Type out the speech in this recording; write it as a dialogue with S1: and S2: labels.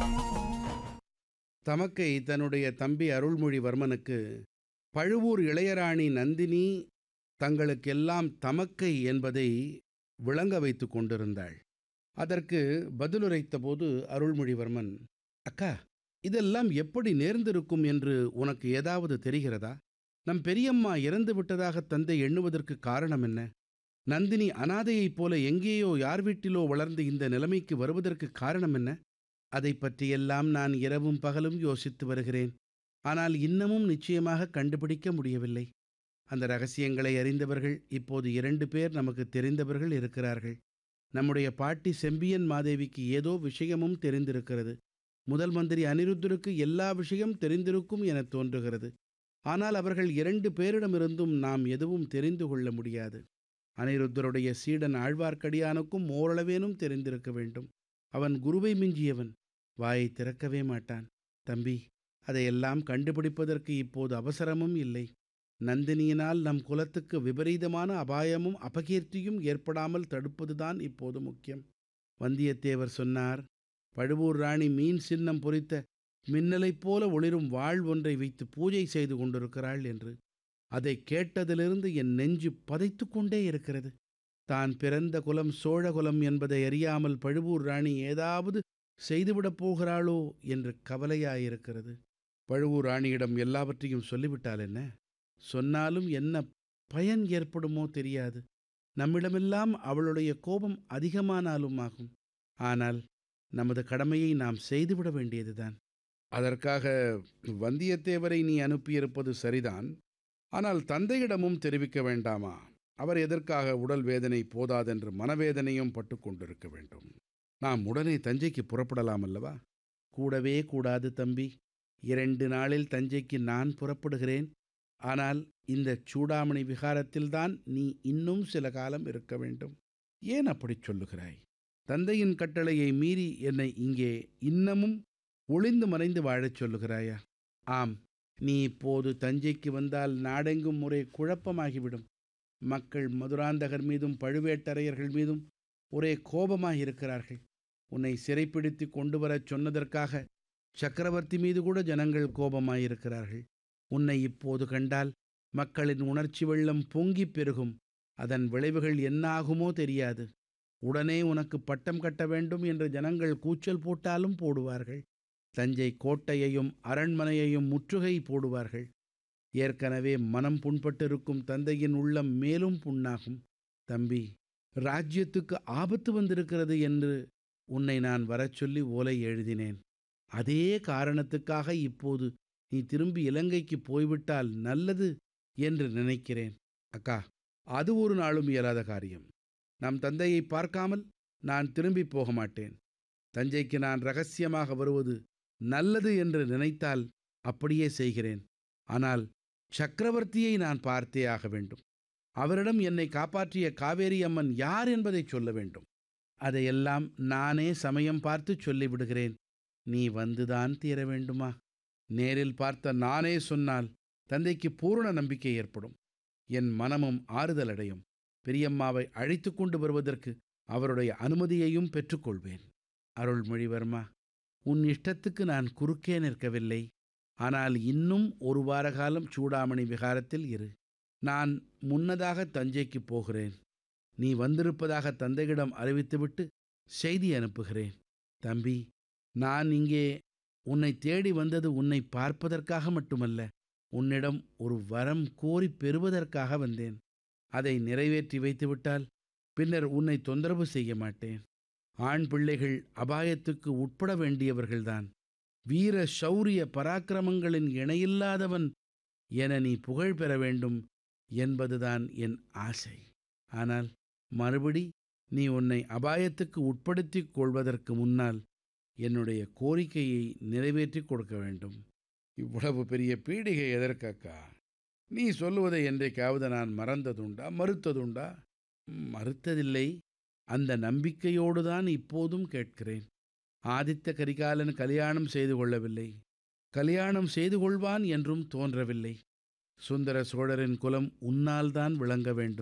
S1: தமக்கை தன்னுடைய தம்பி அருள்மொழிவர்மனுக்கு பழுவூர் இளையராணி நந்தினி தங்களுக்கெல்லாம் தமக்கை என்பதை விளங்க வைத்துக் கொண்டிருந்தாள் அதற்கு பதிலுரைத்தபோது அருள்மொழிவர்மன் அக்கா இதெல்லாம் எப்படி நேர்ந்திருக்கும் என்று உனக்கு ஏதாவது தெரிகிறதா நம் பெரியம்மா இறந்து விட்டதாக தந்தை எண்ணுவதற்கு காரணம் என்ன நந்தினி அனாதையைப் போல எங்கேயோ யார் வீட்டிலோ வளர்ந்து இந்த நிலைமைக்கு வருவதற்கு காரணம் என்ன அதைப் பற்றியெல்லாம் நான் இரவும் பகலும் யோசித்து வருகிறேன் ஆனால் இன்னமும் நிச்சயமாக கண்டுபிடிக்க முடியவில்லை அந்த ரகசியங்களை அறிந்தவர்கள் இப்போது இரண்டு பேர் நமக்கு தெரிந்தவர்கள் இருக்கிறார்கள் நம்முடைய பாட்டி செம்பியன் மாதேவிக்கு ஏதோ விஷயமும் தெரிந்திருக்கிறது முதல் மந்திரி அனிருத்தருக்கு எல்லா விஷயம் தெரிந்திருக்கும் என தோன்றுகிறது ஆனால் அவர்கள் இரண்டு பேரிடமிருந்தும் நாம் எதுவும் தெரிந்து கொள்ள முடியாது அனிருத்தருடைய சீடன் ஆழ்வார்க்கடியானுக்கும் ஓரளவேனும் தெரிந்திருக்க வேண்டும் அவன் குருவை மிஞ்சியவன் வாயை திறக்கவே மாட்டான் தம்பி அதையெல்லாம் கண்டுபிடிப்பதற்கு இப்போது அவசரமும் இல்லை நந்தினியினால் நம் குலத்துக்கு விபரீதமான அபாயமும் அபகீர்த்தியும் ஏற்படாமல் தடுப்பதுதான் இப்போது முக்கியம் வந்தியத்தேவர் சொன்னார் பழுவூர் ராணி மீன் சின்னம் பொறித்த மின்னலைப் போல ஒளிரும் வாழ் ஒன்றை வைத்து பூஜை செய்து கொண்டிருக்கிறாள் என்று அதை கேட்டதிலிருந்து என் நெஞ்சு பதைத்து கொண்டே இருக்கிறது தான் பிறந்த குலம் சோழகுலம் என்பதை அறியாமல் பழுவூர் ராணி ஏதாவது செய்துவிடப் போகிறாளோ என்று கவலையாயிருக்கிறது பழுவூர் ராணியிடம் எல்லாவற்றையும் சொல்லிவிட்டால் என்ன சொன்னாலும் என்ன பயன் ஏற்படுமோ தெரியாது நம்மிடமெல்லாம் அவளுடைய கோபம் அதிகமானாலும் ஆகும் ஆனால் நமது கடமையை நாம் செய்துவிட வேண்டியதுதான் அதற்காக வந்தியத்தேவரை நீ அனுப்பியிருப்பது சரிதான் ஆனால் தந்தையிடமும் தெரிவிக்க வேண்டாமா அவர் எதற்காக உடல் வேதனை போதாதென்று மனவேதனையும் பட்டு கொண்டிருக்க வேண்டும் நாம் உடனே தஞ்சைக்கு புறப்படலாம் அல்லவா கூடவே கூடாது தம்பி இரண்டு நாளில் தஞ்சைக்கு நான் புறப்படுகிறேன் ஆனால் இந்த சூடாமணி விகாரத்தில்தான் நீ இன்னும் சில காலம் இருக்க வேண்டும் ஏன் அப்படிச் சொல்லுகிறாய் தந்தையின் கட்டளையை மீறி என்னை இங்கே இன்னமும் ஒளிந்து மறைந்து வாழச் சொல்லுகிறாயா ஆம் நீ இப்போது தஞ்சைக்கு வந்தால் நாடெங்கும் ஒரே குழப்பமாகிவிடும் மக்கள் மதுராந்தகர் மீதும் பழுவேட்டரையர்கள் மீதும் ஒரே கோபமாயிருக்கிறார்கள் உன்னை சிறைப்பிடித்து கொண்டு வரச் சொன்னதற்காக சக்கரவர்த்தி மீது கூட ஜனங்கள் கோபமாயிருக்கிறார்கள் உன்னை இப்போது கண்டால் மக்களின் உணர்ச்சி வெள்ளம் பொங்கிப் பெருகும் அதன் விளைவுகள் என்ன ஆகுமோ தெரியாது உடனே உனக்கு பட்டம் கட்ட வேண்டும் என்று ஜனங்கள் கூச்சல் போட்டாலும் போடுவார்கள் தஞ்சை கோட்டையையும் அரண்மனையையும் முற்றுகை போடுவார்கள் ஏற்கனவே மனம் புண்பட்டிருக்கும் தந்தையின் உள்ளம் மேலும் புண்ணாகும் தம்பி ராஜ்யத்துக்கு ஆபத்து வந்திருக்கிறது என்று உன்னை நான் வரச் சொல்லி ஓலை எழுதினேன் அதே காரணத்துக்காக இப்போது நீ திரும்பி இலங்கைக்கு போய்விட்டால் நல்லது என்று நினைக்கிறேன் அக்கா அது ஒரு நாளும் இயலாத காரியம் நம் தந்தையை பார்க்காமல் நான் திரும்பி போக மாட்டேன் தஞ்சைக்கு நான் ரகசியமாக வருவது நல்லது என்று நினைத்தால் அப்படியே செய்கிறேன் ஆனால் சக்கரவர்த்தியை நான் பார்த்தே ஆக வேண்டும் அவரிடம் என்னை காப்பாற்றிய காவேரி அம்மன் யார் என்பதை சொல்ல வேண்டும் அதையெல்லாம் நானே சமயம் பார்த்து சொல்லிவிடுகிறேன் நீ வந்துதான் தீர வேண்டுமா நேரில் பார்த்த நானே சொன்னால் தந்தைக்கு பூரண நம்பிக்கை ஏற்படும் என் மனமும் ஆறுதல் அடையும் பெரியம்மாவை அழைத்து கொண்டு வருவதற்கு அவருடைய அனுமதியையும் பெற்றுக்கொள்வேன் அருள்மொழிவர்மா உன் இஷ்டத்துக்கு நான் குறுக்கே நிற்கவில்லை ஆனால் இன்னும் ஒரு வார காலம் சூடாமணி விகாரத்தில் இரு நான் முன்னதாக தஞ்சைக்கு போகிறேன் நீ வந்திருப்பதாக தந்தையிடம் அறிவித்துவிட்டு செய்தி அனுப்புகிறேன் தம்பி நான் இங்கே உன்னை தேடி வந்தது உன்னை பார்ப்பதற்காக மட்டுமல்ல உன்னிடம் ஒரு வரம் கோரி பெறுவதற்காக வந்தேன் அதை நிறைவேற்றி வைத்துவிட்டால் பின்னர் உன்னை தொந்தரவு செய்ய மாட்டேன் ஆண் பிள்ளைகள் அபாயத்துக்கு உட்பட வேண்டியவர்கள்தான் வீர சௌரிய பராக்கிரமங்களின் இணையில்லாதவன் என நீ புகழ் பெற வேண்டும் என்பதுதான் என் ஆசை ஆனால் மறுபடி நீ உன்னை அபாயத்துக்கு உட்படுத்திக் கொள்வதற்கு முன்னால் என்னுடைய கோரிக்கையை நிறைவேற்றிக் கொடுக்க வேண்டும் இவ்வளவு பெரிய பீடிகை எதற்கக்கா நீ சொல்லுவதை என்றைக்காவது நான் மறந்ததுண்டா மறுத்ததுண்டா மறுத்ததில்லை அந்த நம்பிக்கையோடு தான் இப்போதும் கேட்கிறேன் ஆதித்த கரிகாலன் கல்யாணம் செய்து கொள்ளவில்லை கல்யாணம் செய்து கொள்வான் என்றும் தோன்றவில்லை சுந்தர சோழரின் குலம் உன்னால் தான் விளங்க வேண்டும்